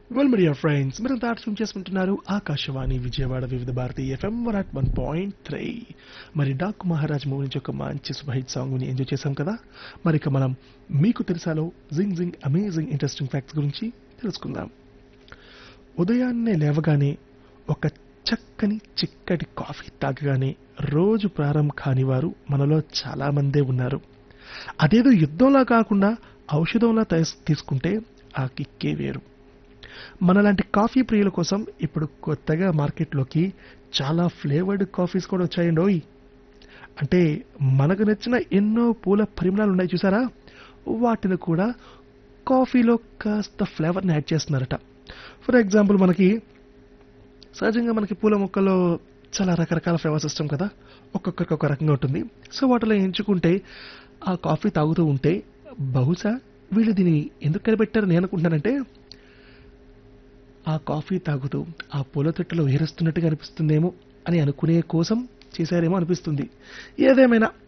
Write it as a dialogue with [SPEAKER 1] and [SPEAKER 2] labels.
[SPEAKER 1] well media friends మీరు తాటం చేసుకుంటున్నారు Akashvani Vijayawada Vividh Bharati FM one at one point three మరి డాక్ మహారాజ్ మూవీ నుంచి ఒక మంచి సుభహిట్ సాంగ్ని ఎంజాయ్ చేశాం కదా మరి ఇక మనం మీకు తెలుసాలో జింగ్ జింగ్ అమేజింగ్ ఇంట్రెస్టింగ్ ఫ్యాక్ట్స్ గురించి తెలుసుకుందాం ఉదయాన్నే లేవగానే ఒక చక్కని చిక్కటి కాఫీ తాగగానే రోజు ప్రారంభం కాని వారు మనలో చాలా మందే ఉన్నారు అదేదో యుద్ధంలా కాకుండా ఔషధంలా తయస్- తీసుకుంటే ఆ కిక్కే వేరు మనలాంటి కాఫీ ప్రియుల కోసం ఇప్పుడు కొత్తగా మార్కెట్లోకి చాలా ఫ్లేవర్డ్ కాఫీస్ కూడా వచ్చాయండి ఓయ్ అంటే మనకు నచ్చిన ఎన్నో పూల పరిమళాలు ఉన్నాయి చూసారా వాటిని కూడా కాఫీలో కాస్త ఫ్లేవర్ని యాడ్ చేస్తున్నారట ఫర్ ఎగ్జాంపుల్ మనకి సహజంగా మనకి పూల మొక్కల్లో చాలా రకరకాల ఫ్లేవర్స్ ఇష్టం కదా ఒక్కొక్కరికి ఒక రకంగా ఉంటుంది సో వాటిలో ఎంచుకుంటే ఆ కాఫీ తాగుతూ ఉంటే బహుశా వీళ్ళు దీన్ని ఎందుకు కనిపెట్టారని నేను అనుకుంటున్నానంటే ఆ కాఫీ తాగుతూ ఆ పూల తొట్టులో ఏరుస్తున్నట్టుగా అనిపిస్తుందేమో అని అనుకునే కోసం చేశారేమో అనిపిస్తుంది ఏదేమైనా